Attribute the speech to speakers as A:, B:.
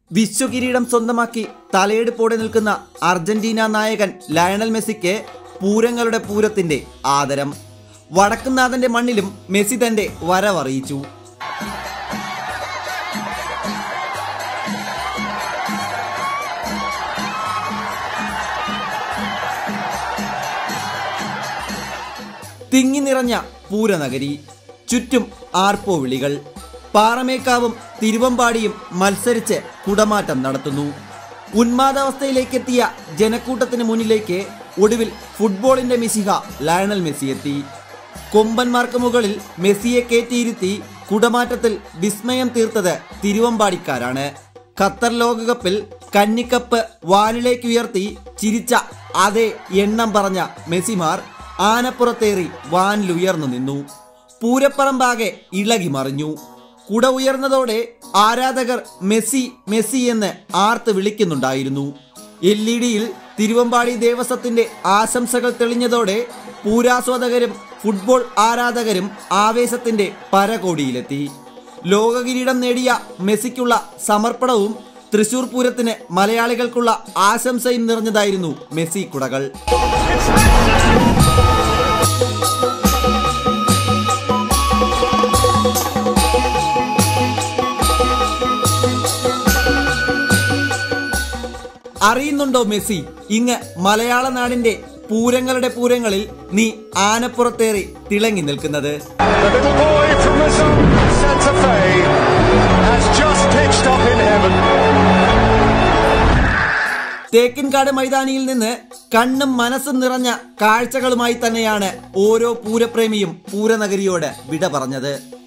A: വിശ്വകിരീടം സ്വന്തമാക്കി തലയെടുപ്പോടെ നിൽക്കുന്ന അർജന്റീന നായകൻ ലയണൽ മെസ്സിക്ക് പൂരങ്ങളുടെ പൂരത്തിന്റെ ആദരം വടക്കുന്നാഥന്റെ മണ്ണിലും മെസ്സി തന്റെ വരവറിയിച്ചു തിങ്ങി നിറഞ്ഞ പൂരനഗരി ചുറ്റും ആർപ്പോ വിളികൾ പാറമേക്കാവും തിരുവമ്പാടിയും മത്സരിച്ച് കുടമാറ്റം നടത്തുന്നു ഉന്മാദാവസ്ഥയിലേക്കെത്തിയ ജനക്കൂട്ടത്തിന് മുന്നിലേക്ക് ഒടുവിൽ ഫുട്ബോളിന്റെ മിശിഹ ലയണൽ മെസ്സി എത്തി കൊമ്പന്മാർക്ക് മുകളിൽ മെസ്സിയെ കയറ്റിയിരുത്തി കുടമാറ്റത്തിൽ വിസ്മയം തീർത്തത് തിരുവമ്പാടിക്കാരാണ് ഖത്തർ ലോകകപ്പിൽ കന്നിക്കപ്പ് വാനിലേക്ക് ഉയർത്തി ചിരിച്ച അതേ എണ്ണം പറഞ്ഞ മെസ്സിമാർ ആനപ്പുറത്തേറി വാനിലുയർന്നു നിന്നു പൂരപ്പറമ്പാകെ ഇളകി മറിഞ്ഞു കുട ഉയർന്നതോടെ ആരാധകർ മെസ്സി മെസ്സി എന്ന് ആർത്ത് വിളിക്കുന്നുണ്ടായിരുന്നു എൽ ഇ ഡിയിൽ തിരുവമ്പാടി ദേവസ്വത്തിന്റെ ആശംസകൾ തെളിഞ്ഞതോടെ പൂരാസ്വാദകരും ഫുട്ബോൾ ആരാധകരും ആവേശത്തിന്റെ പരകോടിയിലെത്തി ലോകകിരീടം നേടിയ മെസ്സിക്കുള്ള സമർപ്പണവും തൃശൂർ പൂരത്തിന് മലയാളികൾക്കുള്ള ആശംസയും നിറഞ്ഞതായിരുന്നു മെസ്സി കുടകൾ അറിയുന്നുണ്ടോ മെസ്സി ഇങ്ങ് മലയാള നാടിന്റെ പൂരങ്ങളുടെ പൂരങ്ങളിൽ നീ ആനപ്പുറത്തേറി തിളങ്ങി നിൽക്കുന്നത്
B: The little boy from Luzon, Santa Fe, has just pitched up in heaven.
A: Thekkinkadu മൈതാനിയിൽ നിന്ന് കണ്ണും മനസ്സും നിറഞ്ഞ കാഴ്ചകളുമായി തന്നെയാണ് ഓരോ പൂരപ്രേമിയും പൂരനഗരിയോട് വിട പറഞ്ഞത്